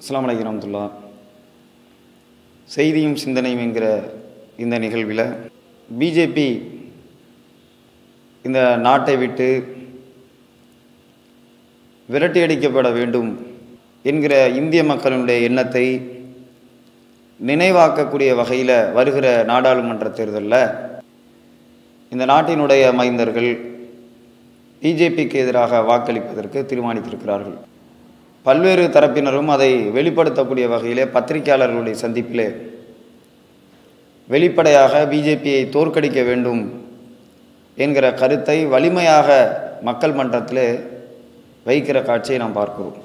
அஸ்ஸலாமு அலைக்கும் ரஹ்மத்துல்லா செய்தியும் சிந்தனையும் என்கிற இந்த நிகழ்வில் பிஜேபி இந்த நாட்டை விட்டு விரட்டியடிக்கப்பட வேண்டும் என்கிற இந்திய மக்களுடைய எண்ணத்தை நினைவாக்கக்கூடிய வகையில் வருகிற நாடாளுமன்ற தேர்தலில் இந்த நாட்டினுடைய மைந்தர்கள் பிஜேபிக்கு எதிராக வாக்களிப்பதற்கு தீர்மானித்திருக்கிறார்கள் பல்வேறு தரப்பினரும் அதை வெளிப்படுத்தக்கூடிய வகையிலே பத்திரிகையாளர்களுடைய சந்திப்பிலே வெளிப்படையாக பிஜேபியை தோற்கடிக்க வேண்டும் என்கிற கருத்தை வலிமையாக மக்கள் மன்றத்திலே வைக்கிற காட்சியை நாம் பார்க்கிறோம்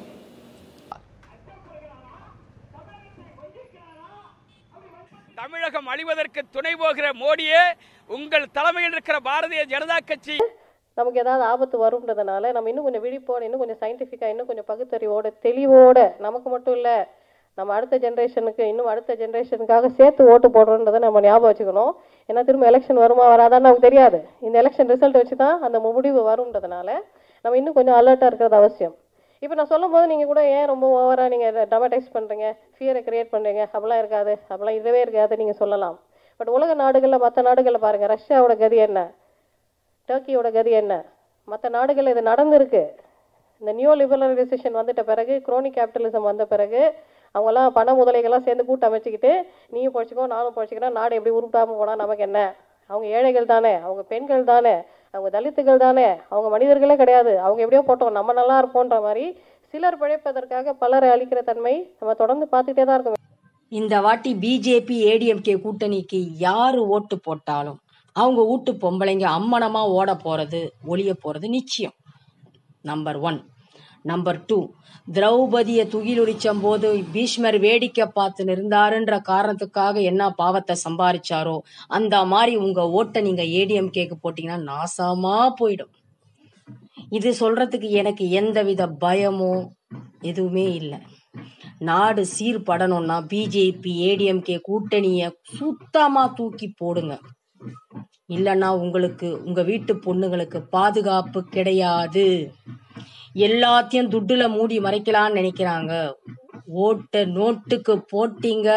தமிழகம் அழிவதற்கு துணை போகிற மோடியே உங்கள் தலைமையில் இருக்கிற பாரதிய ஜனதா கட்சி நமக்கு ஏதாவது ஆபத்து வரும்ன்றதுனால நம்ம இன்னும் கொஞ்சம் விழிப்போட இன்னும் கொஞ்சம் சயின்டிஃபிக்காக இன்னும் கொஞ்சம் பகுத்தறிவோட தெளிவோட நமக்கு மட்டும் இல்லை நம்ம அடுத்த ஜென்ரேஷனுக்கு இன்னும் அடுத்த ஜென்ரேஷனுக்காக சேர்த்து ஓட்டு போடுறோன்றதை நம்ம ஞாபகம் வச்சுக்கணும் ஏன்னா திரும்ப எலெக்ஷன் வருமா வராதான்னு நமக்கு தெரியாது இந்த எலெக்ஷன் ரிசல்ட் வச்சு தான் அந்த முடிவு வரும்ன்றதுனால நம்ம இன்னும் கொஞ்சம் அலர்ட்டாக இருக்கிறது அவசியம் இப்போ நான் சொல்லும்போது நீங்கள் கூட ஏன் ரொம்ப ஓவராக நீங்கள் ட்ரமாடைஸ் பண்ணுறீங்க ஃபியரை கிரியேட் பண்ணுறீங்க அப்படிலாம் இருக்காது அப்படிலாம் இதுவே இருக்காது நீங்கள் சொல்லலாம் பட் உலக நாடுகளில் மற்ற நாடுகளில் பாருங்கள் ரஷ்யாவோட கதி என்ன டர்க்கியோட கதி என்ன மற்ற நாடுகள் இது நடந்திருக்கு இந்த நியூ லிபரலைசேஷன் வந்துட்ட பிறகு குரோனிக் கேபிட்டலிசம் வந்த பிறகு அவங்கெல்லாம் பண முதலைகள்லாம் சேர்ந்து கூட்டம் அமைச்சுக்கிட்டு நீயும் பொழைச்சிக்கோ நானும் பொழைச்சிக்கிறேன் நாடு எப்படி உருட்டாமல் போனால் நமக்கு என்ன அவங்க ஏழைகள் தானே அவங்க பெண்கள் தானே அவங்க தலித்துகள் தானே அவங்க மனிதர்களே கிடையாது அவங்க எப்படியோ போட்டோம் நம்ம நல்லா இருப்போன்ற மாதிரி சிலர் பிழைப்பதற்காக பலரை அழிக்கிற தன்மை நம்ம தொடர்ந்து பார்த்துட்டே தான் இருக்கோம் இந்த வாட்டி பிஜேபி ஏடிஎம்கே கூட்டணிக்கு யாரு ஓட்டு போட்டாலும் அவங்க வீட்டு பொம்பளைங்க அம்மனமா ஓட போறது ஒளிய போறது நிச்சயம் நம்பர் ஒன் நம்பர் டூ திரௌபதியை துகிலுரிச்சம் போது பீஷ்மர் வேடிக்கை பார்த்து இருந்தாருன்ற காரணத்துக்காக என்ன பாவத்தை சம்பாரிச்சாரோ அந்த மாதிரி உங்க ஓட்டை நீங்க ஏடிஎம்கேக்கு போட்டீங்கன்னா நாசமா போயிடும் இது சொல்றதுக்கு எனக்கு எந்தவித பயமோ எதுவுமே இல்லை நாடு சீர்படணும்னா பிஜேபி ஏடிஎம்கே கூட்டணிய சுத்தமா தூக்கி போடுங்க இல்லைன்னா உங்களுக்கு உங்க வீட்டு பொண்ணுங்களுக்கு பாதுகாப்பு கிடையாது எல்லாத்தையும் துட்டுல மூடி மறைக்கலாம்னு நினைக்கிறாங்க ஓட்ட நோட்டுக்கு போட்டீங்க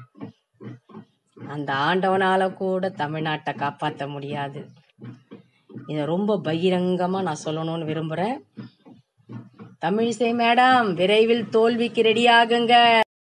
அந்த ஆண்டவனால கூட தமிழ்நாட்டை காப்பாற்ற முடியாது இதை ரொம்ப பகிரங்கமா நான் சொல்லணும்னு விரும்புறேன் தமிழிசை மேடம் விரைவில் தோல்விக்கு ரெடியாகுங்க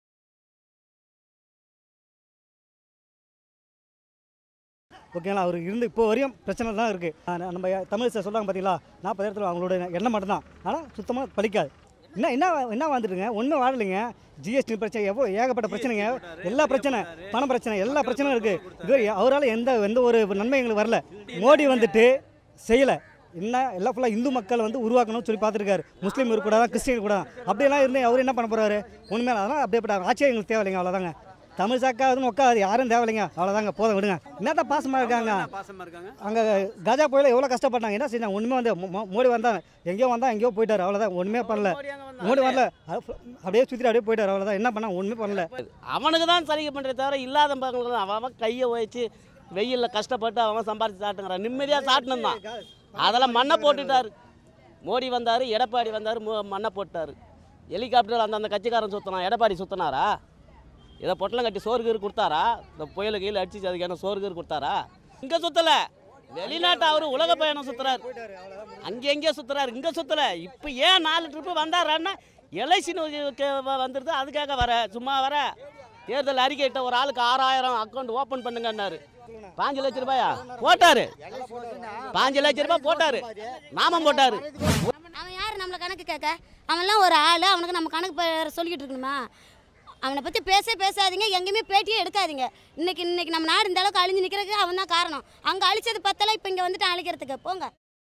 ஓகேங்களா அவர் இருந்து இப்போ வரையும் பிரச்சனை தான் இருக்குது நம்ம தமிழ் சார் சொல்கிறாங்க பார்த்தீங்களா நாற்பது இடத்துல அவங்களோட எண்ணம் மட்டும்தான் ஆனால் சுத்தமாக பலிக்காது என்ன என்ன என்ன வாழ்ந்துட்டுங்க ஒன்றும் வாழலைங்க ஜிஎஸ்டி பிரச்சனை எவ்வளோ ஏகப்பட்ட பிரச்சனைங்க எல்லா பிரச்சனை பண பிரச்சனை எல்லா பிரச்சனையும் இருக்குது இது அவரால் எந்த எந்த ஒரு நன்மை எங்களுக்கு வரல மோடி வந்துட்டு செய்யலை என்ன எல்லாம் ஃபுல்லாக இந்து மக்கள் வந்து உருவாக்கணும்னு சொல்லி பார்த்துருக்காரு முஸ்லீம் இருக்கக்கூடாது கிறிஸ்டின் கூட அப்படியெல்லாம் இருந்து அவர் என்ன பண்ண போகிறாரு ஒன்றுமே அதெல்லாம் அப்படியே ஆட்சியே எங்களுக்கு தேவையில்லைங்க அவ்வளோதாங்க தமிழ் சாக்காதுன்னு உட்காது யாரும் தேவையில்லைங்க அவ்வளோதாங்க போதும் விடுங்க என்னதான் பாசமாக இருக்காங்க அங்கே கஜா புயல எவ்வளோ கஷ்டப்பட்டாங்க என்ன செஞ்சாங்க ஒன்றுமே வந்து மோ- மோ- மோடி வந்தாங்க எங்கேயோ வந்தா எங்கேயோ போயிட்டாரு அவ்வளோதான் ஒன்றுமே பண்ணல மோடி வரல அது ஃபு- அப்படியே சுற்றிட்டு அப்படியே போயிட்டாரு அவ்வளோதான் என்ன பண்ணா ஒன்றுமே பண்ணல அவனுக்கு தான் சலுகை பண்ணுறே தவிர இல்லாத பக்கம் அவன் அவன் கையை வச்சு வெயிலில் கஷ்டப்பட்டு அவன் சம்பாரிச்சு சாப்பிட்டுங்கிறான் நிம்மதியாக சாப்பிட்டுன்னு தான் அதெல்லாம் மண்ணை போட்டுட்டாரு மோடி வந்தார் எடப்பாடி வந்தார் மண்ணை போட்டார் ஹெலிகாப்டர் அந்த அந்த கட்சிக்காரன் சுற்றினான் எடப்பாடி சுற்றினாரா இதை பொட்டலம் கட்டி சோறு கீறு கொடுத்தாரா இந்த புயல கீழே அடிச்சு அதுக்கு என்ன சோறு கீறு கொடுத்தாரா இங்கே சுற்றலை வெளிநாட்டு அவர் உலக பயணம் சுற்றுறாரு அங்கே எங்கேயோ சுற்றுறாரு இங்கே சுற்றலை இப்போ ஏன் நாலு ட்ரிப்பு வந்தாரான்னா எல்ஐசின்னு வந்துடுது அதுக்காக வர சும்மா வர தேர்தல் அறிக்கையிட்ட ஒரு ஆளுக்கு ஆறாயிரம் அக்கௌண்ட் ஓப்பன் பண்ணுங்கன்னாரு பாஞ்சு லட்ச ரூபாயா போட்டாரு பாஞ்சு லட்ச ரூபாய் போட்டாரு நாமம் போட்டாரு அவன் யார் நம்மளை கணக்கு கேட்க அவன்லாம் ஒரு ஆள் அவனுக்கு நம்ம கணக்கு ப- சொல்லிக்கிட்டு இருக்கணுமா அவனை பற்றி பேசவே பேசாதீங்க எங்கேயுமே பேட்டியே எடுக்காதீங்க இன்னைக்கு இன்னைக்கு நம்ம நாடு இந்த அளவுக்கு அழிஞ்சு நிற்கிறதுக்கு அவன் தான் காரணம் அங்கே அழிச்சது பத்தல இப்போ இங்கே வந்துட்டு அழிக்கிறதுக்கு போங்க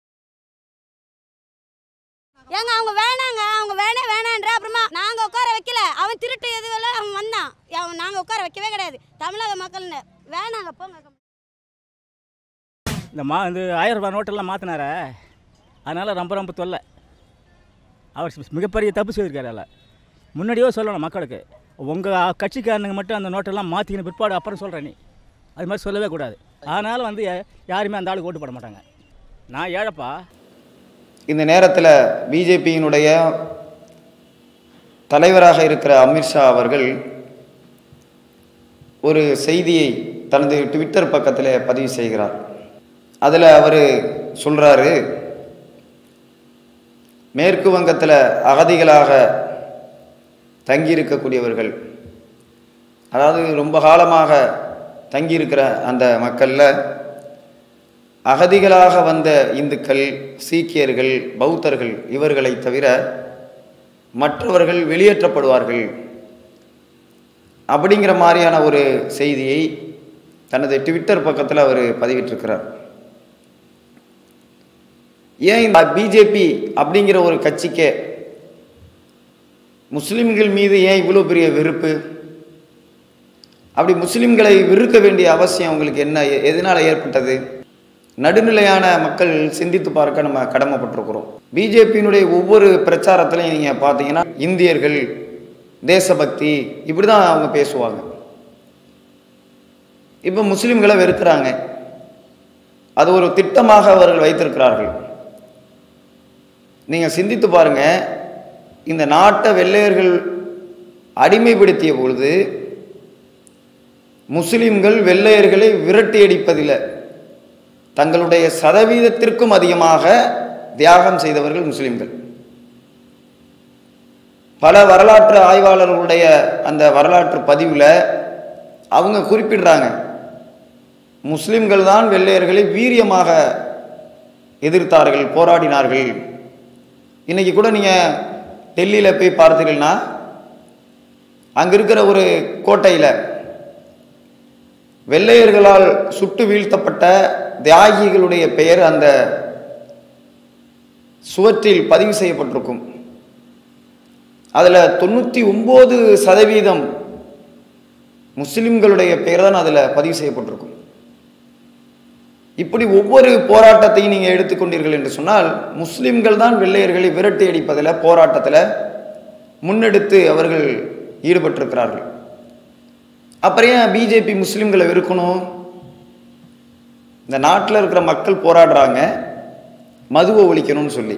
ஏங்க அவங்க வேணாங்க அவங்க வேணே வேணான்ற அப்புறமா நாங்கள் உட்கார வைக்கல அவன் திருட்டு எதுவெல்லாம் அவன் வந்தான் அவன் நாங்கள் உட்கார வைக்கவே கிடையாது தமிழக மக்கள்னு வேணாங்க போங்க இந்த மா இந்த ஆயிரம் ரூபாய் நோட்டெல்லாம் மாற்றினார அதனால் ரொம்ப ரொம்ப தொல்லை அவர் மிகப்பெரிய தப்பு செய்திருக்காரு அதில் முன்னாடியோ சொல்லணும் மக்களுக்கு உங்கள் கட்சிக்காரனுங்க மட்டும் அந்த நோட்டெல்லாம் மாற்றிக்கின பிற்பாடு அப்புறம் சொல்கிறேன் நீ அது மாதிரி சொல்லவே கூடாது அதனால் வந்து யாருமே அந்த ஆளுக்கு ஓட்டு போட மாட்டாங்க நான் ஏழப்பா இந்த நேரத்தில் பிஜேபியினுடைய தலைவராக இருக்கிற அமித்ஷா அவர்கள் ஒரு செய்தியை தனது ட்விட்டர் பக்கத்தில் பதிவு செய்கிறார் அதில் அவர் சொல்கிறாரு மேற்கு வங்கத்தில் அகதிகளாக தங்கியிருக்கக்கூடியவர்கள் அதாவது ரொம்ப காலமாக தங்கியிருக்கிற அந்த மக்களில் அகதிகளாக வந்த இந்துக்கள் சீக்கியர்கள் பௌத்தர்கள் இவர்களை தவிர மற்றவர்கள் வெளியேற்றப்படுவார்கள் அப்படிங்கிற மாதிரியான ஒரு செய்தியை தனது ட்விட்டர் பக்கத்தில் அவர் பதிவிட்டிருக்கிறார் ஏன் இந்த பிஜேபி அப்படிங்கிற ஒரு கட்சிக்கே முஸ்லிம்கள் மீது ஏன் இவ்வளோ பெரிய வெறுப்பு அப்படி முஸ்லிம்களை வெறுக்க வேண்டிய அவசியம் உங்களுக்கு என்ன எ- எதனால ஏற்பட்டது நடுநிலையான மக்கள் சிந்தித்து பார்க்க நம்ம கடமைப்பட்டிருக்கிறோம் பிஜேபியினுடைய ஒவ்வொரு பிரச்சாரத்திலையும் நீங்கள் பார்த்தீங்கன்னா இந்தியர்கள் தேசபக்தி இப்படி தான் அவங்க பேசுவாங்க இப்போ முஸ்லிம்களை வெறுக்கிறாங்க அது ஒரு திட்டமாக அவர்கள் வைத்திருக்கிறார்கள் நீங்கள் சிந்தித்து பாருங்க இந்த நாட்டை வெள்ளையர்கள் அடிமைப்படுத்திய பொழுது முஸ்லிம்கள் வெள்ளையர்களை விரட்டி அடிப்பதில்லை தங்களுடைய சதவீதத்திற்கும் அதிகமாக தியாகம் செய்தவர்கள் முஸ்லிம்கள் பல வரலாற்று ஆய்வாளர்களுடைய அந்த வரலாற்று பதிவில் அவங்க குறிப்பிடுறாங்க முஸ்லிம்கள் தான் வெள்ளையர்களை வீரியமாக எதிர்த்தார்கள் போராடினார்கள் இன்னைக்கு கூட நீங்கள் டெல்லியில் போய் பார்த்தீங்கன்னா அங்கே இருக்கிற ஒரு கோட்டையில் வெள்ளையர்களால் சுட்டு வீழ்த்தப்பட்ட தியாகிகளுடைய பெயர் அந்த சுவற்றில் பதிவு செய்யப்பட்டிருக்கும் அதில் தொண்ணூற்றி ஒம்பது சதவீதம் முஸ்லிம்களுடைய பெயர் தான் அதில் பதிவு செய்யப்பட்டிருக்கும் இப்படி ஒவ்வொரு போராட்டத்தையும் நீங்கள் எடுத்துக்கொண்டீர்கள் என்று சொன்னால் முஸ்லிம்கள் தான் வெள்ளையர்களை விரட்டி அடிப்பதில் போராட்டத்தில் முன்னெடுத்து அவர்கள் ஈடுபட்டிருக்கிறார்கள் அப்புறம் ஏன் பிஜேபி முஸ்லிம்களை வெறுக்கணும் இந்த நாட்டில் இருக்கிற மக்கள் போராடுறாங்க மதுவை ஒழிக்கணும்னு சொல்லி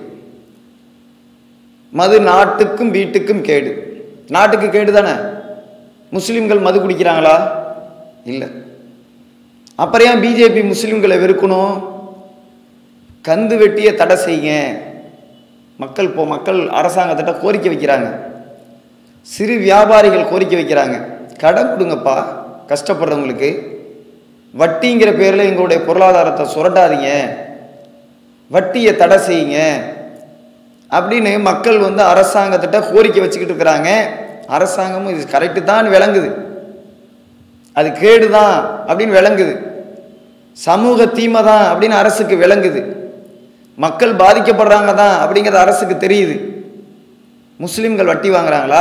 மது நாட்டுக்கும் வீட்டுக்கும் கேடு நாட்டுக்கு கேடு தானே முஸ்லிம்கள் மது குடிக்கிறாங்களா இல்லை அப்புறம் ஏன் பிஜேபி முஸ்லிம்களை வெறுக்கணும் கந்து வெட்டிய தடை செய்யுங்க மக்கள் போ மக்கள் அரசாங்கத்திட்ட கோரிக்கை வைக்கிறாங்க சிறு வியாபாரிகள் கோரிக்கை வைக்கிறாங்க கடன் கொடுங்கப்பா கஷ்டப்படுறவங்களுக்கு வட்டிங்கிற பேரில் எங்களுடைய பொருளாதாரத்தை சுரண்டாதீங்க வட்டியை தடை செய்யுங்க அப்படின்னு மக்கள் வந்து அரசாங்கத்திட்ட கோரிக்கை வச்சுக்கிட்டு இருக்கிறாங்க அரசாங்கமும் இது கரெக்டு தான் விளங்குது அது கேடு தான் அப்படின்னு விளங்குது சமூக தீமை தான் அப்படின்னு அரசுக்கு விளங்குது மக்கள் பாதிக்கப்படுறாங்க தான் அப்படிங்கிறது அரசுக்கு தெரியுது முஸ்லிம்கள் வட்டி வாங்குறாங்களா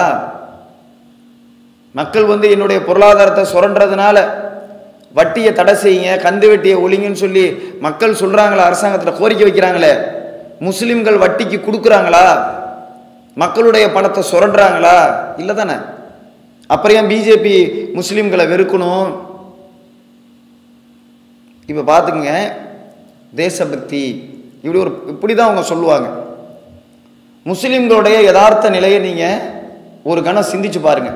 மக்கள் வந்து என்னுடைய பொருளாதாரத்தை சுரண்டுறதுனால வட்டியை தடை செய்யுங்க கந்து வெட்டியை ஒழிங்கன்னு சொல்லி மக்கள் சொல்றாங்களா அரசாங்கத்தில் கோரிக்கை வைக்கிறாங்களே முஸ்லிம்கள் வட்டிக்கு கொடுக்குறாங்களா மக்களுடைய பணத்தை சுரண்டுறாங்களா இல்லை தானே அப்புறம் ஏன் பிஜேபி முஸ்லிம்களை வெறுக்கணும் இப்போ பார்த்துக்குங்க தேசபக்தி இப்படி ஒரு இப்படி தான் அவங்க சொல்லுவாங்க முஸ்லிம்களுடைய யதார்த்த நிலையை நீங்கள் ஒரு கணம் சிந்திச்சு பாருங்க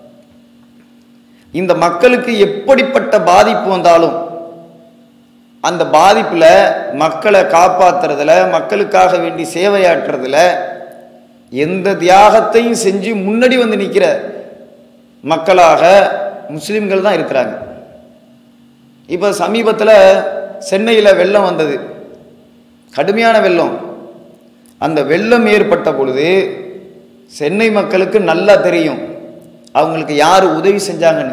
இந்த மக்களுக்கு எப்படிப்பட்ட பாதிப்பு வந்தாலும் அந்த பாதிப்பில் மக்களை காப்பாத்துறதுல மக்களுக்காக வேண்டி சேவையாற்றுறதுல எந்த தியாகத்தையும் செஞ்சு முன்னாடி வந்து நிற்கிற மக்களாக முஸ்லிம்கள் தான் இருக்கிறாங்க இப்போ சமீபத்தில் சென்னையில் வெள்ளம் வந்தது கடுமையான வெள்ளம் அந்த வெள்ளம் ஏற்பட்ட பொழுது சென்னை மக்களுக்கு நல்லா தெரியும் அவங்களுக்கு யார் உதவி செஞ்சாங்கன்னு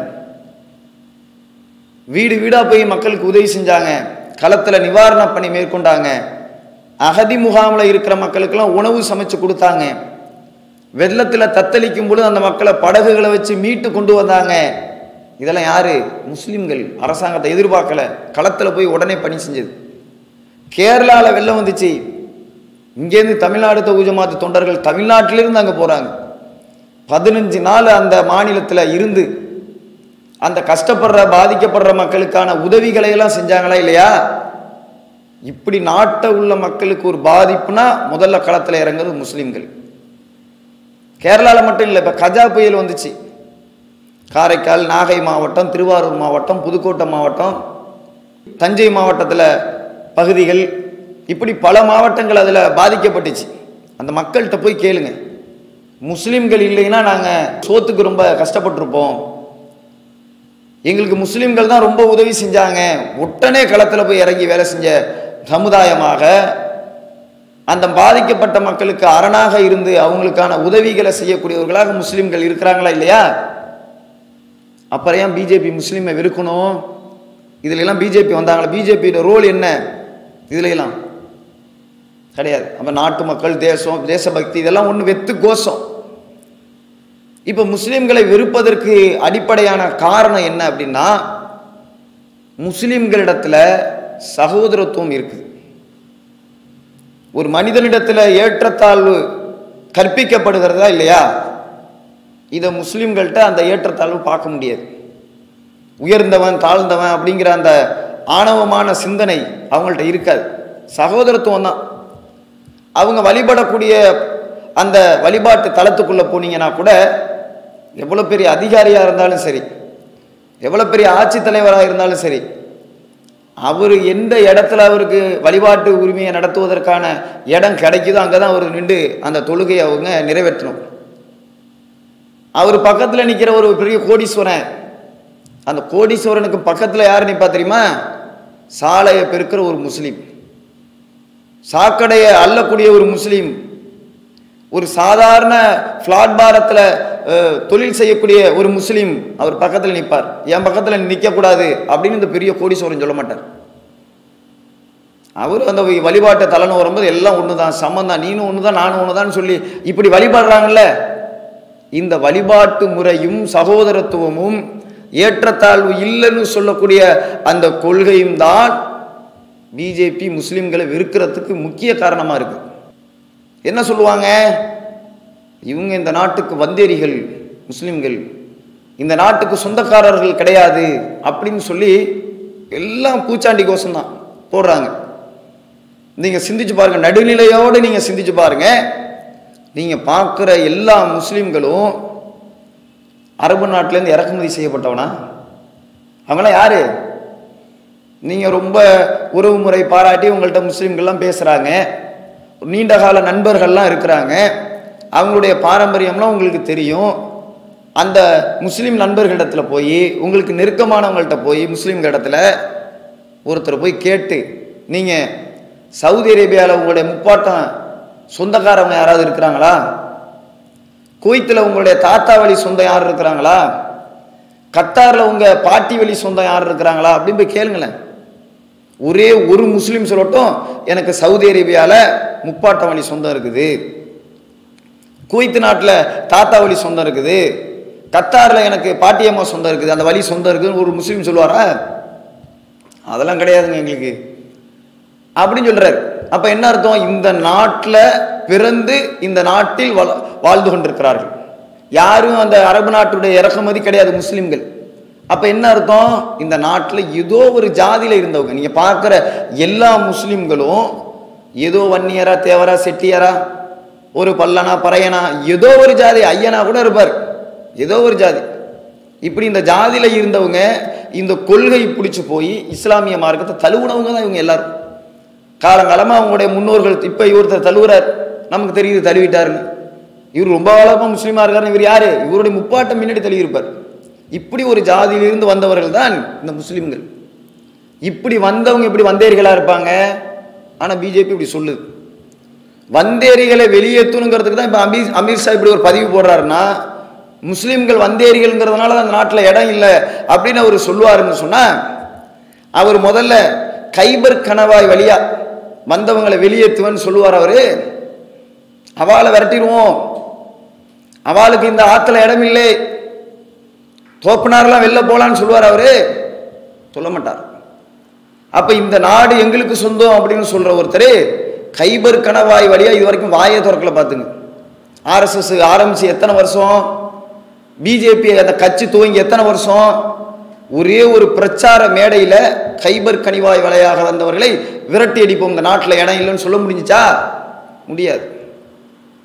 வீடு வீடாக போய் மக்களுக்கு உதவி செஞ்சாங்க களத்தில் நிவாரண பணி மேற்கொண்டாங்க அகதி முகாமில் இருக்கிற மக்களுக்கெல்லாம் உணவு சமைச்சு கொடுத்தாங்க வெள்ளத்தில் தத்தளிக்கும் பொழுது அந்த மக்களை படகுகளை வச்சு மீட்டு கொண்டு வந்தாங்க இதெல்லாம் யாரு முஸ்லிம்கள் அரசாங்கத்தை எதிர்பார்க்கல களத்தில் போய் உடனே பணி செஞ்சது கேரளாவில் வெள்ளம் வந்துச்சு இங்கேருந்து தமிழ்நாடு தொகுஜமாத்து தொண்டர்கள் தமிழ்நாட்டிலிருந்து அங்கே போகிறாங்க பதினஞ்சு நாள் அந்த மாநிலத்தில் இருந்து அந்த கஷ்டப்படுற பாதிக்கப்படுற மக்களுக்கான உதவிகளை எல்லாம் செஞ்சாங்களா இல்லையா இப்படி நாட்டை உள்ள மக்களுக்கு ஒரு பாதிப்புனா முதல்ல களத்தில் இறங்குறது முஸ்லிம்கள் கேரளாவில் மட்டும் இல்லை இப்போ கஜா புயல் வந்துச்சு காரைக்கால் நாகை மாவட்டம் திருவாரூர் மாவட்டம் புதுக்கோட்டை மாவட்டம் தஞ்சை மாவட்டத்தில் பகுதிகள் இப்படி பல மாவட்டங்கள் அதில் பாதிக்கப்பட்டுச்சு அந்த மக்கள்கிட்ட போய் கேளுங்க முஸ்லீம்கள் இல்லைன்னா நாங்கள் சோத்துக்கு ரொம்ப கஷ்டப்பட்டிருப்போம் எங்களுக்கு முஸ்லீம்கள் தான் ரொம்ப உதவி செஞ்சாங்க உடனே களத்தில் போய் இறங்கி வேலை செஞ்ச சமுதாயமாக அந்த பாதிக்கப்பட்ட மக்களுக்கு அரணாக இருந்து அவங்களுக்கான உதவிகளை செய்யக்கூடியவர்களாக முஸ்லீம்கள் இருக்கிறாங்களா இல்லையா அப்புறம் ஏன் பிஜேபி முஸ்லீமை வெறுக்கணும் இதுல எல்லாம் பிஜேபி வந்தாங்களா பிஜேபியோட ரோல் என்ன இதுல எல்லாம் கிடையாது அப்ப நாட்டு மக்கள் தேசம் தேசபக்தி இதெல்லாம் ஒன்று வெத்து கோஷம் இப்போ முஸ்லீம்களை வெறுப்பதற்கு அடிப்படையான காரணம் என்ன அப்படின்னா முஸ்லீம்களிடத்துல சகோதரத்துவம் இருக்குது ஒரு மனிதனிடத்துல ஏற்றத்தாழ்வு கற்பிக்கப்படுகிறதா இல்லையா இதை முஸ்லீம்கள்ட்ட அந்த ஏற்றத்தாழ்வு பார்க்க முடியாது உயர்ந்தவன் தாழ்ந்தவன் அப்படிங்கிற அந்த ஆணவமான சிந்தனை அவங்கள்ட்ட இருக்காது சகோதரத்துவம் தான் அவங்க வழிபடக்கூடிய அந்த வழிபாட்டு தளத்துக்குள்ளே போனீங்கன்னா கூட எவ்வளோ பெரிய அதிகாரியாக இருந்தாலும் சரி எவ்வளோ பெரிய ஆட்சித் தலைவராக இருந்தாலும் சரி அவர் எந்த இடத்துல அவருக்கு வழிபாட்டு உரிமையை நடத்துவதற்கான இடம் கிடைக்குதோ அங்கே தான் அவர் நின்று அந்த தொழுகையை அவங்க நிறைவேற்றணும் அவர் பக்கத்தில் நிற்கிற ஒரு பெரிய கோடீஸ்வரன் அந்த கோடீஸ்வரனுக்கு பக்கத்தில் யார் நிற்பா தெரியுமா சாலையை பெருக்கிற ஒரு முஸ்லீம் சாக்கடையை அள்ளக்கூடிய ஒரு முஸ்லீம் ஒரு சாதாரண பிளாட்பாரத்தில் தொழில் செய்யக்கூடிய ஒரு முஸ்லீம் அவர் பக்கத்தில் நிற்பார் என் பக்கத்தில் நிற்கக்கூடாது அப்படின்னு இந்த பெரிய கோடீஸ்வரன் சொல்ல மாட்டார் அவர் அந்த வழிபாட்டை தலைன்னு வரும்போது எல்லாம் ஒன்று தான் சமம் தான் நீனும் ஒன்று தான் நானும் ஒன்று தான் சொல்லி இப்படி வழிபடுறாங்கல்ல இந்த வழிபாட்டு முறையும் சகோதரத்துவமும் ஏற்றத்தாழ்வு இல்லைன்னு சொல்லக்கூடிய அந்த கொள்கையும் தான் பிஜேபி முஸ்லீம்களை வெறுக்கிறதுக்கு முக்கிய காரணமாக இருக்கு என்ன சொல்லுவாங்க இவங்க இந்த நாட்டுக்கு வந்தேரிகள் முஸ்லீம்கள் இந்த நாட்டுக்கு சொந்தக்காரர்கள் கிடையாது அப்படின்னு சொல்லி எல்லாம் பூச்சாண்டி கோஷம்தான் போடுறாங்க நீங்கள் சிந்திச்சு பாருங்க நடுநிலையோடு நீங்கள் சிந்திச்சு பாருங்க நீங்கள் பார்க்குற எல்லா முஸ்லீம்களும் அரபு நாட்டிலேருந்து இறக்குமதி செய்யப்பட்டவனா அவங்களாம் யாரு நீங்கள் ரொம்ப உறவு முறை பாராட்டி உங்கள்கிட்ட முஸ்லீம்கள்லாம் பேசுகிறாங்க நீண்ட கால நண்பர்கள்லாம் இருக்கிறாங்க அவங்களுடைய பாரம்பரியம்லாம் உங்களுக்கு தெரியும் அந்த முஸ்லீம் நண்பர்களிடத்துல போய் உங்களுக்கு நெருக்கமானவங்கள்ட்ட போய் முஸ்லீம்கள் இடத்துல ஒருத்தர் போய் கேட்டு நீங்கள் சவுதி அரேபியாவில் உங்களுடைய முப்பாட்டம் சொந்தக்காரவங்க யாராவது இருக்கிறாங்களா குவைத்தில் உங்களுடைய தாத்தா வழி சொந்தம் யார் இருக்கிறாங்களா கத்தாரில் உங்கள் பாட்டி வழி சொந்தம் யார் இருக்கிறாங்களா அப்படின்னு போய் கேளுங்களேன் ஒரே ஒரு முஸ்லீம் சொல்லட்டும் எனக்கு சவுதி அரேபியாவில் முப்பாட்டம் வழி சொந்தம் இருக்குது குவைத்து நாட்டில் தாத்தா வழி சொந்தம் இருக்குது கத்தாரில் எனக்கு பாட்டியம்மா சொந்தம் இருக்குது அந்த வழி சொந்தம் இருக்குதுன்னு ஒரு முஸ்லீம் சொல்லுவாரா அதெல்லாம் கிடையாதுங்க எங்களுக்கு அப்படின்னு சொல்றாரு அப்ப என்ன அர்த்தம் இந்த நாட்டில் பிறந்து இந்த நாட்டில் வள- வாழ்ந்து கொண்டிருக்கிறார்கள் யாரும் அந்த அரபு நாட்டுடைய இறக்குமதி கிடையாது முஸ்லிம்கள் அப்ப என்ன அர்த்தம் இந்த நாட்டில் ஏதோ ஒரு ஜாதியில இருந்தவங்க நீங்க பார்க்குற எல்லா முஸ்லிம்களும் ஏதோ வன்னியரா தேவரா செட்டியரா ஒரு பல்லனா பறையனா ஏதோ ஒரு ஜாதி ஐயனா கூட இருப்பார் ஏதோ ஒரு ஜாதி இப்படி இந்த ஜாதியில இருந்தவங்க இந்த கொள்கை பிடிச்சு போய் இஸ்லாமிய மார்க்கத்தை தழுவுனவங்க தான் இவங்க எல்லாரும் காலங்காலமாக அவங்களுடைய முன்னோர்கள் இப்போ இவர்த்தர் தழுவுறார் நமக்கு தெரியுது தழுவிட்டாருன்னு இவர் ரொம்ப காலமாக முஸ்லீமாக இருக்காருன்னு இவர் யாரு இவருடைய முப்பாட்டம் முன்னாடி தழுவிருப்பார் இப்படி ஒரு ஜாதியிலிருந்து வந்தவர்கள் தான் இந்த முஸ்லீம்கள் இப்படி வந்தவங்க இப்படி வந்தேரிகளாக இருப்பாங்க ஆனால் பிஜேபி இப்படி சொல்லுது வந்தேரிகளை வெளியேற்றணுங்கிறதுக்கு தான் இப்போ அமீர் அமீர்ஷா இப்படி ஒரு பதிவு போடுறாருன்னா முஸ்லீம்கள் வந்தேரிகள்ங்கிறதுனால தான் அந்த நாட்டில் இடம் இல்லை அப்படின்னு அவர் சொல்லுவாருன்னு சொன்னால் அவர் முதல்ல கைபர் கணவாய் வழியா வந்தவங்களை வெளியேற்றுவேன்னு சொல்லுவார் அவரு அவளை விரட்டிடுவோம் அவளுக்கு இந்த ஆத்துல இடம் இல்லை தோப்பனாரெல்லாம் வெளில போலான்னு சொல்லுவார் அவரு சொல்ல மாட்டார் அப்ப இந்த நாடு எங்களுக்கு சொந்தம் அப்படின்னு சொல்ற ஒருத்தர் கைபர் கணவாய் வழியா இது வரைக்கும் வாயை திறக்கல பாத்துங்க ஆர்எஸ்எஸ் ஆரம்பிச்சு எத்தனை வருஷம் பிஜேபி அந்த கட்சி துவங்கி எத்தனை வருஷம் ஒரே ஒரு பிரச்சார மேடையில கைபர் கனிவாய் வலையாக வந்தவர்களை விரட்டி அடிப்போம் இந்த நாட்டில் இடம் இல்லைன்னு சொல்ல முடிஞ்சுச்சா முடியாது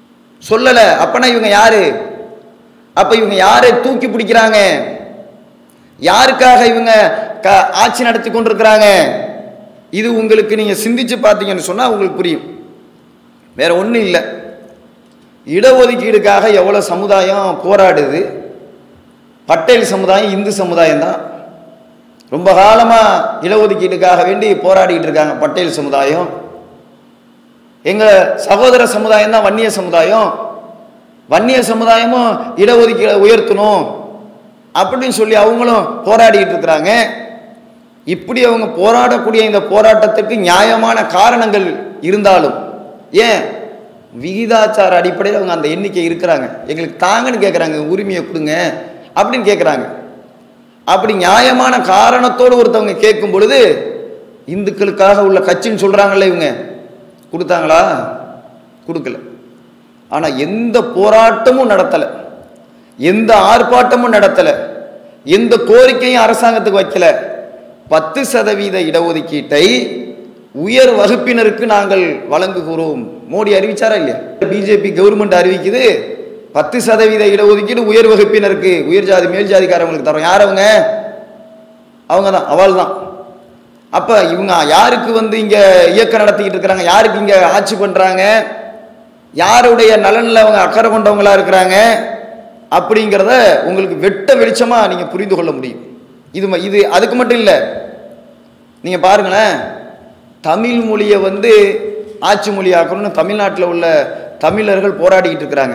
சொல்லலை அப்பனா இவங்க யாரு அப்ப இவங்க யாரை தூக்கி பிடிக்கிறாங்க யாருக்காக இவங்க க ஆட்சி நடத்தி கொண்டிருக்கிறாங்க இது உங்களுக்கு நீங்க சிந்திச்சு பார்த்தீங்கன்னு சொன்னா உங்களுக்கு புரியும் வேற ஒன்றும் இல்லை இடஒதுக்கீடுக்காக எவ்வளோ சமுதாயம் போராடுது பட்டேல் சமுதாயம் இந்து சமுதாயம் தான் ரொம்ப காலமாக இடஒதுக்கீட்டுக்காக வேண்டி போராடிட்டு இருக்காங்க பட்டேல் சமுதாயம் எங்கள் சகோதர சமுதாயம் தான் வன்னிய சமுதாயம் வன்னிய சமுதாயமும் இடஒதுக்கீடை உயர்த்தணும் அப்படின்னு சொல்லி அவங்களும் போராடிட்டு இருக்கிறாங்க இப்படி அவங்க போராடக்கூடிய இந்த போராட்டத்துக்கு நியாயமான காரணங்கள் இருந்தாலும் ஏன் விகிதாச்சார அடிப்படையில் அவங்க அந்த எண்ணிக்கை இருக்கிறாங்க எங்களுக்கு தாங்கன்னு கேட்குறாங்க உரிமையை கொடுங்க அப்படின்னு கேட்குறாங்க அப்படி நியாயமான காரணத்தோடு ஒருத்தவங்க கேட்கும் பொழுது இந்துக்களுக்காக உள்ள கட்சின்னு சொல்கிறாங்கல்ல இவங்க கொடுத்தாங்களா கொடுக்கல ஆனால் எந்த போராட்டமும் நடத்தலை எந்த ஆர்ப்பாட்டமும் நடத்தலை எந்த கோரிக்கையும் அரசாங்கத்துக்கு வைக்கல பத்து சதவீத இடஒதுக்கீட்டை உயர் வகுப்பினருக்கு நாங்கள் வழங்குகிறோம் மோடி அறிவிச்சாரா இல்லையா பிஜேபி கவர்மெண்ட் அறிவிக்குது பத்து சதவீத இடஒதுக்கீடு உயர் வகுப்பினருக்கு உயர் ஜாதி மேல் ஜாதிக்காரங்களுக்கு தரோம் யார் அவங்க அவங்க தான் அவள் தான் அப்போ இவங்க யாருக்கு வந்து இங்கே இயக்கம் நடத்திக்கிட்டு இருக்கிறாங்க யாருக்கு இங்கே ஆட்சி பண்ணுறாங்க யாருடைய நலனில் அவங்க அக்கறை கொண்டவங்களா இருக்கிறாங்க அப்படிங்கிறத உங்களுக்கு வெட்ட வெளிச்சமாக நீங்கள் புரிந்து கொள்ள முடியும் இது ம- இது அதுக்கு மட்டும் இல்லை நீங்கள் பாருங்களேன் தமிழ் மொழியை வந்து ஆட்சி மொழியாக்கணும்னு தமிழ்நாட்டில் உள்ள தமிழர்கள் போராடிக்கிட்டு இருக்கிறாங்க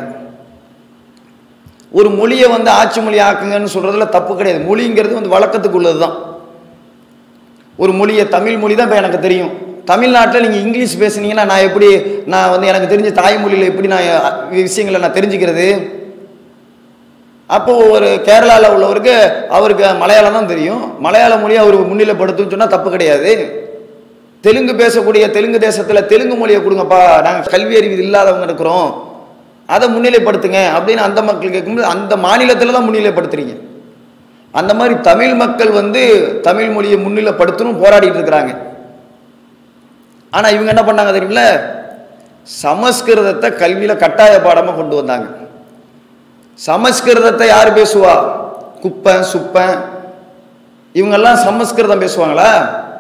ஒரு மொழியை வந்து ஆட்சி மொழி ஆக்குங்கன்னு சொல்றதுல தப்பு கிடையாது மொழிங்கிறது வந்து வழக்கத்துக்கு உள்ளது தான் ஒரு மொழியை தமிழ் மொழி தான் இப்போ எனக்கு தெரியும் தமிழ்நாட்டில் நீங்கள் இங்கிலீஷ் பேசுனீங்கன்னா நான் எப்படி நான் வந்து எனக்கு தெரிஞ்ச தாய்மொழியில் எப்படி நான் அ, விஷயங்களை நான் தெரிஞ்சுக்கிறது அப்போ ஒரு கேரளாவில் உள்ளவருக்கு அவருக்கு மலையாளம் தான் தெரியும் மலையாள மொழியை அவர் முன்னிலைப்படுத்துன்னு சொன்னால் தப்பு கிடையாது தெலுங்கு பேசக்கூடிய தெலுங்கு தேசத்தில் தெலுங்கு மொழியை கொடுங்கப்பா நாங்கள் கல்வி அறிவு இல்லாதவங்க இருக்கிறோம் அதை முன்னிலைப்படுத்துங்க அப்படின்னு அந்த மக்கள் கேட்கும்போது அந்த மாநிலத்தில் தான் முன்னிலைப்படுத்துறீங்க அந்த மாதிரி தமிழ் மக்கள் வந்து தமிழ் மொழியை முன்னிலைப்படுத்தணும் போராடிட்டு இருக்கிறாங்க ஆனால் இவங்க என்ன பண்ணாங்க தெரியுமில சமஸ்கிருதத்தை கல்வியில் கட்டாய பாடமாக கொண்டு வந்தாங்க சமஸ்கிருதத்தை யார் பேசுவா குப்பன் சுப்பன் இவங்கெல்லாம் சமஸ்கிருதம் பேசுவாங்களா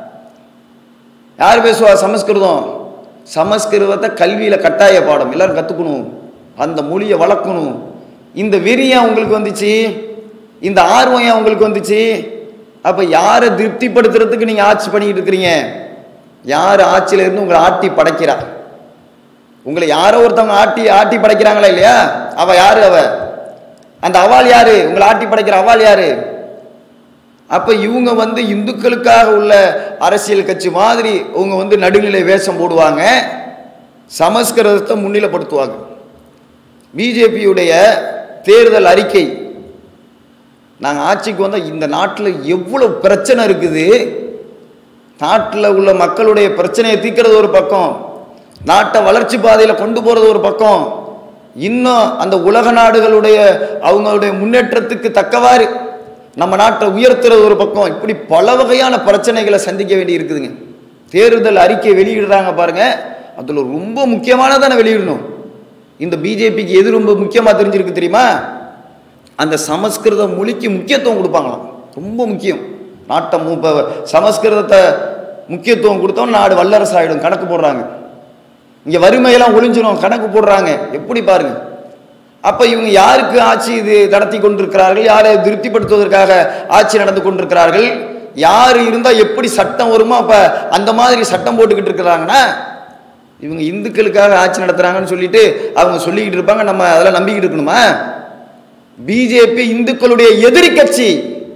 யார் பேசுவா சமஸ்கிருதம் சமஸ்கிருதத்தை கல்வியில் கட்டாய பாடம் எல்லாரும் கற்றுக்கணும் அந்த மொழியை வளர்க்கணும் இந்த வெறியம் உங்களுக்கு வந்துச்சு இந்த ஆர்வம் ஏன் உங்களுக்கு வந்துச்சு அப்போ யாரை திருப்திப்படுத்துறதுக்கு நீங்கள் ஆட்சி பண்ணிக்கிட்டு இருக்கிறீங்க யார் ஆட்சியில் இருந்து உங்களை ஆட்டி படைக்கிறா உங்களை யாரோ ஒருத்தவங்க ஆட்டி ஆட்டி படைக்கிறாங்களா இல்லையா அவ யாரு அவ அந்த அவாள் யாரு உங்களை ஆட்டி படைக்கிற அவாள் யாரு அப்ப இவங்க வந்து இந்துக்களுக்காக உள்ள அரசியல் கட்சி மாதிரி அவங்க வந்து நடுநிலை வேஷம் போடுவாங்க சமஸ்கிருதத்தை முன்னிலைப்படுத்துவாங்க பிஜேபியுடைய தேர்தல் அறிக்கை நாங்கள் ஆட்சிக்கு வந்தால் இந்த நாட்டில் எவ்வளோ பிரச்சனை இருக்குது நாட்டில் உள்ள மக்களுடைய பிரச்சனையை தீர்க்கிறது ஒரு பக்கம் நாட்டை வளர்ச்சி பாதையில் கொண்டு போகிறது ஒரு பக்கம் இன்னும் அந்த உலக நாடுகளுடைய அவங்களுடைய முன்னேற்றத்துக்கு தக்கவாறு நம்ம நாட்டை உயர்த்துறது ஒரு பக்கம் இப்படி பல வகையான பிரச்சனைகளை சந்திக்க வேண்டி இருக்குதுங்க தேர்தல் அறிக்கை வெளியிடுறாங்க பாருங்க அதில் ரொம்ப முக்கியமானதான வெளியிடணும் இந்த பிஜேபிக்கு எது ரொம்ப முக்கியமாக தெரிஞ்சிருக்கு தெரியுமா அந்த சமஸ்கிருத மொழிக்கு முக்கியத்துவம் கொடுப்பாங்களாம் ரொம்ப முக்கியம் நாட்டை இப்போ சமஸ்கிருதத்தை முக்கியத்துவம் கொடுத்தோம் நாடு வல்லரசு ஆகிடும் கணக்கு போடுறாங்க இங்கே வறுமையெல்லாம் ஒளிஞ்சிரும் கணக்கு போடுறாங்க எப்படி பாருங்க அப்போ இவங்க யாருக்கு ஆட்சி இது நடத்தி கொண்டிருக்கிறார்கள் யாரை திருப்திப்படுத்துவதற்காக ஆட்சி நடந்து கொண்டிருக்கிறார்கள் யார் இருந்தால் எப்படி சட்டம் வருமோ அப்போ அந்த மாதிரி சட்டம் போட்டுக்கிட்டு இருக்கிறாங்கன்னா இவங்க இந்துக்களுக்காக ஆட்சி நடத்துகிறாங்கன்னு சொல்லிட்டு அவங்க சொல்லிக்கிட்டு இருப்பாங்க நம்ம அதெல்லாம் நம்பிக்கிட்டு இருக்கணுமா பிஜேபி இந்துக்களுடைய எதிரி கட்சி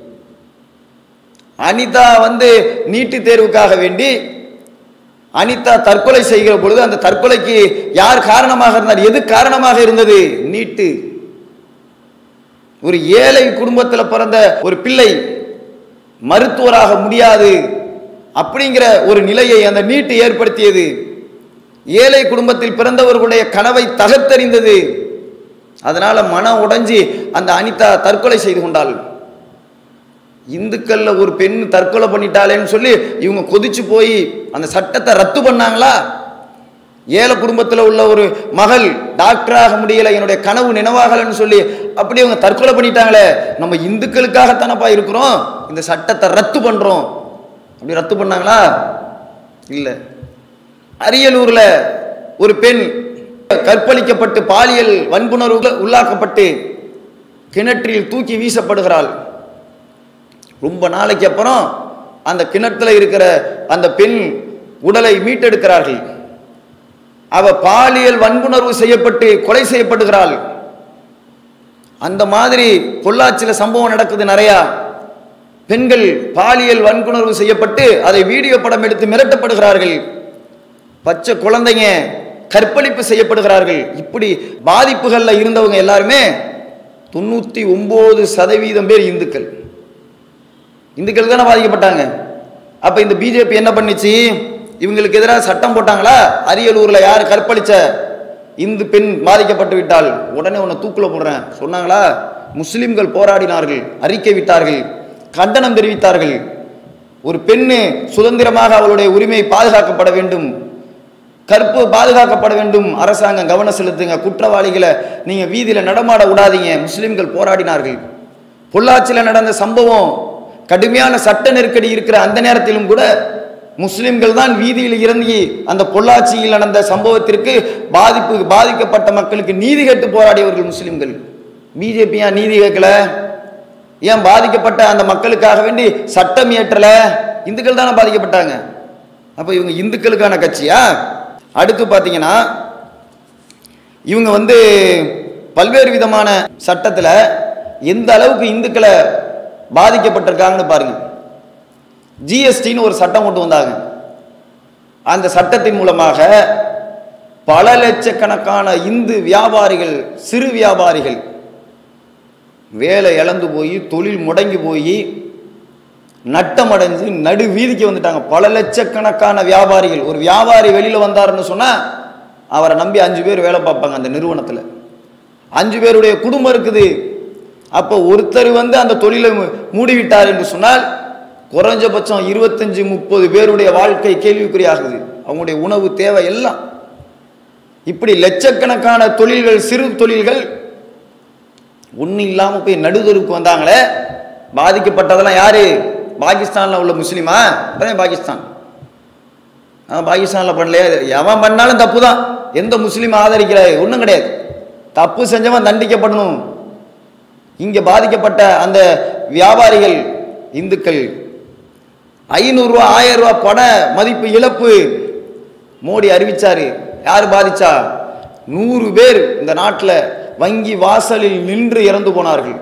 அனிதா வந்து நீட்டு தேர்வுக்காக வேண்டி அனிதா தற்கொலை செய்கிற பொழுது அந்த தற்கொலைக்கு யார் காரணமாக இருந்தார் எது காரணமாக இருந்தது நீட்டு ஒரு ஏழை குடும்பத்தில் பிறந்த ஒரு பிள்ளை மருத்துவராக முடியாது அப்படிங்கிற ஒரு நிலையை அந்த நீட்டு ஏற்படுத்தியது ஏழை குடும்பத்தில் பிறந்தவர்களுடைய கனவை தகர்த்தறிந்தது அதனால மனம் உடைஞ்சி அந்த அனிதா தற்கொலை செய்து கொண்டாள் இந்துக்கள்ல ஒரு பெண் தற்கொலை பண்ணிட்டாளேன்னு சொல்லி இவங்க கொதிச்சு போய் அந்த சட்டத்தை ரத்து பண்ணாங்களா ஏழை குடும்பத்தில் உள்ள ஒரு மகள் டாக்டராக முடியல என்னுடைய கனவு நினைவாகலன்னு சொல்லி அப்படி அவங்க தற்கொலை பண்ணிட்டாங்களே நம்ம இந்துக்களுக்காகத்தானப்பா இருக்கிறோம் இந்த சட்டத்தை ரத்து பண்றோம் அப்படி ரத்து பண்ணாங்களா இல்லை அரியலூர்ல ஒரு பெண் கற்பழிக்கப்பட்டு பாலியல் வன்புணர்வு உள்ளாக்கப்பட்டு கிணற்றில் தூக்கி வீசப்படுகிறாள் ரொம்ப நாளைக்கு அப்புறம் அந்த கிணத்துல இருக்கிற அந்த பெண் உடலை மீட்டெடுக்கிறார்கள் அவ பாலியல் வன்புணர்வு செய்யப்பட்டு கொலை செய்யப்படுகிறாள் அந்த மாதிரி பொள்ளாச்சியில் சம்பவம் நடக்குது நிறையா பெண்கள் பாலியல் வன்புணர்வு செய்யப்பட்டு அதை வீடியோ படம் எடுத்து மிரட்டப்படுகிறார்கள் பச்சை குழந்தைங்க கற்பழிப்பு செய்யப்படுகிறார்கள் இப்படி பாதிப்புகளில் இருந்தவங்க எல்லாருமே தொண்ணூற்றி ஒம்பது சதவீதம் பேர் இந்துக்கள் இந்துக்கள் தானே பாதிக்கப்பட்டாங்க அப்போ இந்த பிஜேபி என்ன பண்ணுச்சு இவங்களுக்கு எதிராக சட்டம் போட்டாங்களா அரியலூரில் யார் கற்பழிச்ச இந்து பெண் பாதிக்கப்பட்டு விட்டால் உடனே உன்னை தூக்கில் போடுறேன் சொன்னாங்களா முஸ்லிம்கள் போராடினார்கள் அறிக்கை விட்டார்கள் கண்டனம் தெரிவித்தார்கள் ஒரு பெண்ணு சுதந்திரமாக அவளுடைய உரிமை பாதுகாக்கப்பட வேண்டும் கற்பு பாதுகாக்கப்பட வேண்டும் அரசாங்கம் கவனம் செலுத்துங்க குற்றவாளிகளை நீங்க வீதியில நடமாட விடாதீங்க முஸ்லிம்கள் போராடினார்கள் பொள்ளாச்சியில் நடந்த சம்பவம் கடுமையான சட்ட நெருக்கடி இருக்கிற அந்த நேரத்திலும் கூட முஸ்லிம்கள் தான் வீதியில் இறங்கி அந்த பொள்ளாச்சியில் நடந்த சம்பவத்திற்கு பாதிப்பு பாதிக்கப்பட்ட மக்களுக்கு நீதி கேட்டு போராடியவர்கள் முஸ்லிம்கள் பிஜேபி ஏன் நீதி கேட்கல ஏன் பாதிக்கப்பட்ட அந்த மக்களுக்காக வேண்டி சட்டம் இயற்றல இந்துக்கள் தானே பாதிக்கப்பட்டாங்க அப்ப இவங்க இந்துக்களுக்கான கட்சியா அடுத்து பார்த்தீங்கன்னா இவங்க வந்து பல்வேறு விதமான சட்டத்தில் எந்த அளவுக்கு இந்துக்களை பாதிக்கப்பட்டிருக்காங்கன்னு பாருங்க ஜிஎஸ்டின்னு ஒரு சட்டம் கொண்டு வந்தாங்க அந்த சட்டத்தின் மூலமாக பல லட்சக்கணக்கான இந்து வியாபாரிகள் சிறு வியாபாரிகள் வேலை இழந்து போய் தொழில் முடங்கி போய் நட்டம் அடைஞ்சு நடு வீதிக்கு வந்துட்டாங்க பல லட்சக்கணக்கான வியாபாரிகள் ஒரு வியாபாரி வெளியில வந்தாருன்னு சொன்னா அவரை நம்பி அஞ்சு பேர் வேலை பார்ப்பாங்க அந்த நிறுவனத்தில் அஞ்சு பேருடைய குடும்பம் இருக்குது அப்போ ஒருத்தர் வந்து அந்த தொழிலை மு- மூடிவிட்டார் என்று சொன்னால் குறைஞ்சபட்சம் இருபத்தஞ்சு முப்பது பேருடைய வாழ்க்கை கேள்விக்குறியாகுது அவங்களுடைய உணவு தேவை எல்லாம் இப்படி லட்சக்கணக்கான தொழில்கள் சிறு தொழில்கள் ஒன்றும் இல்லாமல் போய் நடுதருக்கு வந்தாங்களே பாதிக்கப்பட்டதெல்லாம் யாரு பாகிஸ்தானில் உள்ள முஸ்லீமா அதானே பாகிஸ்தான் அவன் பாகிஸ்தானில் பண்ணலையே எவன் பண்ணாலும் தப்பு தான் எந்த முஸ்லீம் ஆதரிக்கல ஒன்றும் கிடையாது தப்பு செஞ்சவன் தண்டிக்கப்படணும் இங்கே பாதிக்கப்பட்ட அந்த வியாபாரிகள் இந்துக்கள் ஐநூறுரூவா ஆயிரம் ரூபா பண மதிப்பு இழப்பு மோடி அறிவிச்சாரு யார் பாதிச்சா நூறு பேர் இந்த நாட்டில் வங்கி வாசலில் நின்று இறந்து போனார்கள்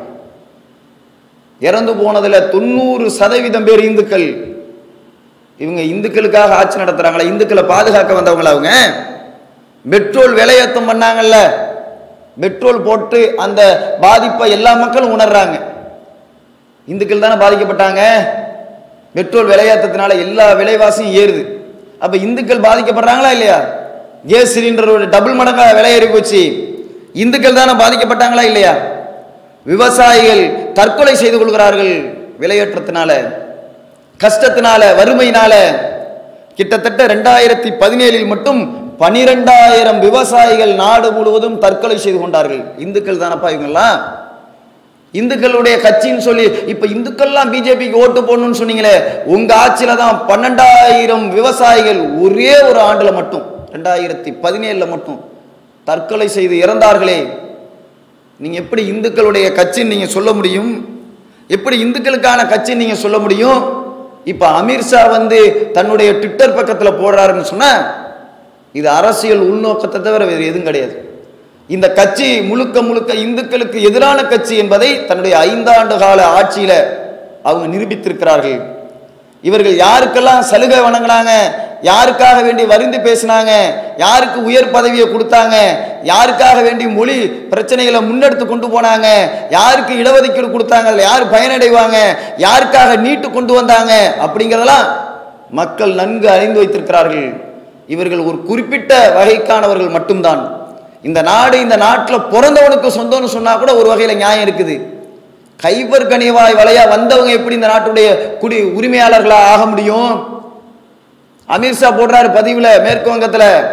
இறந்து போனதுல தொண்ணூறு சதவீதம் பேர் இந்துக்கள் இவங்க இந்துக்களுக்காக ஆட்சி நடத்துறாங்களா இந்துக்களை பாதுகாக்க வந்தவங்களா அவங்க பெட்ரோல் விலையேத்தம் பண்ணாங்கல்ல பெட்ரோல் போட்டு அந்த பாதிப்பை எல்லா மக்களும் உணர்றாங்க இந்துக்கள் தானே பாதிக்கப்பட்டாங்க பெட்ரோல் விலையேற்றத்தினால எல்லா விலைவாசியும் ஏறுது அப்ப இந்துக்கள் பாதிக்கப்படுறாங்களா இல்லையா கேஸ் சிலிண்டரோட டபுள் மடங்கா விலை ஏறி போச்சு இந்துக்கள் தானே பாதிக்கப்பட்டாங்களா இல்லையா விவசாயிகள் தற்கொலை செய்து கொள்கிறார்கள் விலையேற்றத்தினால கஷ்டத்தினால வறுமையினால கிட்டத்தட்ட ரெண்டாயிரத்தி பதினேழில் மட்டும் பனிரெண்டாயிரம் விவசாயிகள் நாடு முழுவதும் தற்கொலை செய்து கொண்டார்கள் இந்துக்கள் தானப்பா இவங்கெல்லாம் இந்துக்களுடைய கட்சின்னு சொல்லி இப்ப இந்துக்கள்லாம் பிஜேபிக்கு ஓட்டு போடணும்னு சொன்னீங்களே உங்க ஆட்சியில தான் பன்னெண்டாயிரம் விவசாயிகள் ஒரே ஒரு ஆண்டுல மட்டும் ரெண்டாயிரத்தி பதினேழுல மட்டும் தற்கொலை செய்து இறந்தார்களே நீங்க எப்படி இந்துக்களுடைய கட்சின்னு நீங்க சொல்ல முடியும் எப்படி இந்துக்களுக்கான கட்சின்னு நீங்க சொல்ல முடியும் இப்ப அமீர்ஷா வந்து தன்னுடைய ட்விட்டர் பக்கத்துல போடுறாருன்னு சொன்னா இது அரசியல் உள்நோக்கத்தை தவிர வேறு எதுவும் கிடையாது இந்த கட்சி முழுக்க முழுக்க இந்துக்களுக்கு எதிரான கட்சி என்பதை தன்னுடைய ஐந்தாண்டு கால ஆட்சியில அவங்க நிரூபித்திருக்கிறார்கள் இவர்கள் யாருக்கெல்லாம் சலுகை வழங்கினாங்க யாருக்காக வேண்டி வரிந்து பேசினாங்க யாருக்கு உயர் பதவியை கொடுத்தாங்க யாருக்காக வேண்டி மொழி பிரச்சனைகளை முன்னெடுத்து கொண்டு போனாங்க யாருக்கு இடஒதுக்கீடு கொடுத்தாங்க அதுல யார் பயனடைவாங்க யாருக்காக நீட்டு கொண்டு வந்தாங்க அப்படிங்கிறதெல்லாம் மக்கள் நன்கு அறிந்து வைத்திருக்கிறார்கள் இவர்கள் ஒரு குறிப்பிட்ட வகைக்கானவர்கள் மட்டும்தான் இந்த நாடு இந்த நாட்டில் பிறந்தவனுக்கு சொந்தம்னு சொன்னா கூட ஒரு வகையில நியாயம் இருக்குது கைபர் கனிவாய் வலையா வந்தவங்க எப்படி இந்த நாட்டுடைய குடி உரிமையாளர்களா ஆக முடியும் அமித்ஷா போடுறாரு பதிவுல மேற்கு வங்கத்துல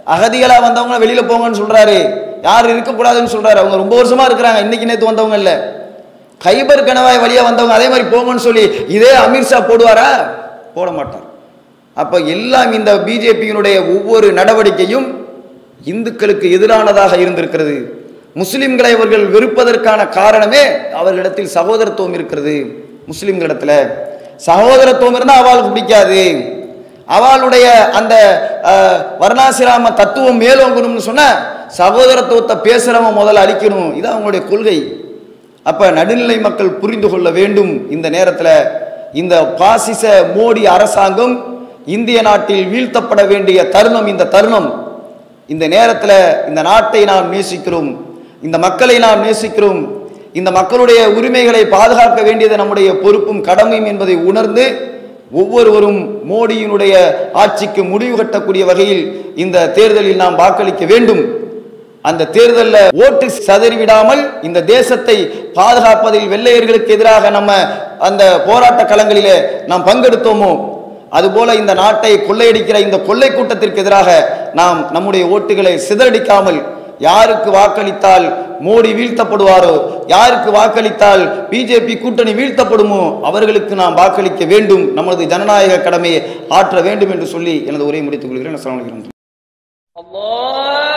அகதிகளா வந்தவங்க வெளியில போங்கன்னு சொல்றாரு யார் இருக்கக்கூடாதுன்னு சொல்றாரு அவங்க ரொம்ப வருஷமா இருக்கிறாங்க இன்னைக்கு நேத்து வந்தவங்க இல்ல கைபர் கணவாய் வழியா வந்தவங்க அதே மாதிரி போங்கன்னு சொல்லி இதே அமித்ஷா போடுவாரா போட மாட்டார் அப்ப எல்லாம் இந்த பிஜேபியினுடைய ஒவ்வொரு நடவடிக்கையும் இந்துக்களுக்கு எதிரானதாக இருந்திருக்கிறது முஸ்லிம்களை அவர்கள் வெறுப்பதற்கான காரணமே அவர்களிடத்தில் சகோதரத்துவம் இருக்கிறது முஸ்லிம்களிடத்துல சகோதரத்துவம் இருந்தால் அவளுக்கு பிடிக்காது அவளுடைய அந்த அஹ், வர்ணாசிராம தத்துவம் மேலோங்கணும்னு சொன்ன சகோதரத்துவத்தை பேசுறவன் முதல்ல அழிக்கணும் இது அவங்களுடைய கொள்கை அப்ப நடுநிலை மக்கள் புரிந்து கொள்ள வேண்டும் இந்த நேரத்தில் இந்த பாசிச மோடி அரசாங்கம் இந்திய நாட்டில் வீழ்த்தப்பட வேண்டிய தருணம் இந்த தருணம் இந்த நேரத்தில் இந்த நாட்டை நாம் நேசிக்கிறோம் இந்த மக்களை நாம் நேசிக்கிறோம் இந்த மக்களுடைய உரிமைகளை பாதுகாக்க வேண்டியது நம்முடைய பொறுப்பும் கடமையும் என்பதை உணர்ந்து ஒவ்வொருவரும் மோடியினுடைய ஆட்சிக்கு முடிவு கட்டக்கூடிய வகையில் இந்த தேர்தலில் நாம் வாக்களிக்க வேண்டும் அந்த தேர்தலில் ஓட்டு சதறிவிடாமல் இந்த தேசத்தை பாதுகாப்பதில் வெள்ளையர்களுக்கு எதிராக நம்ம அந்த போராட்ட களங்களிலே நாம் பங்கெடுத்தோமோ அதுபோல இந்த நாட்டை கொள்ளையடிக்கிற இந்த கொள்ளை கூட்டத்திற்கு எதிராக நாம் நம்முடைய ஓட்டுகளை சிதறடிக்காமல் யாருக்கு வாக்களித்தால் மோடி வீழ்த்தப்படுவாரோ யாருக்கு வாக்களித்தால் பிஜேபி கூட்டணி வீழ்த்தப்படுமோ அவர்களுக்கு நாம் வாக்களிக்க வேண்டும் நமது ஜனநாயக கடமையை ஆற்ற வேண்டும் என்று சொல்லி எனது உரையை முடித்துக் கொள்கிறேன் அஸ்ஸலாமு அலைக்கும் الله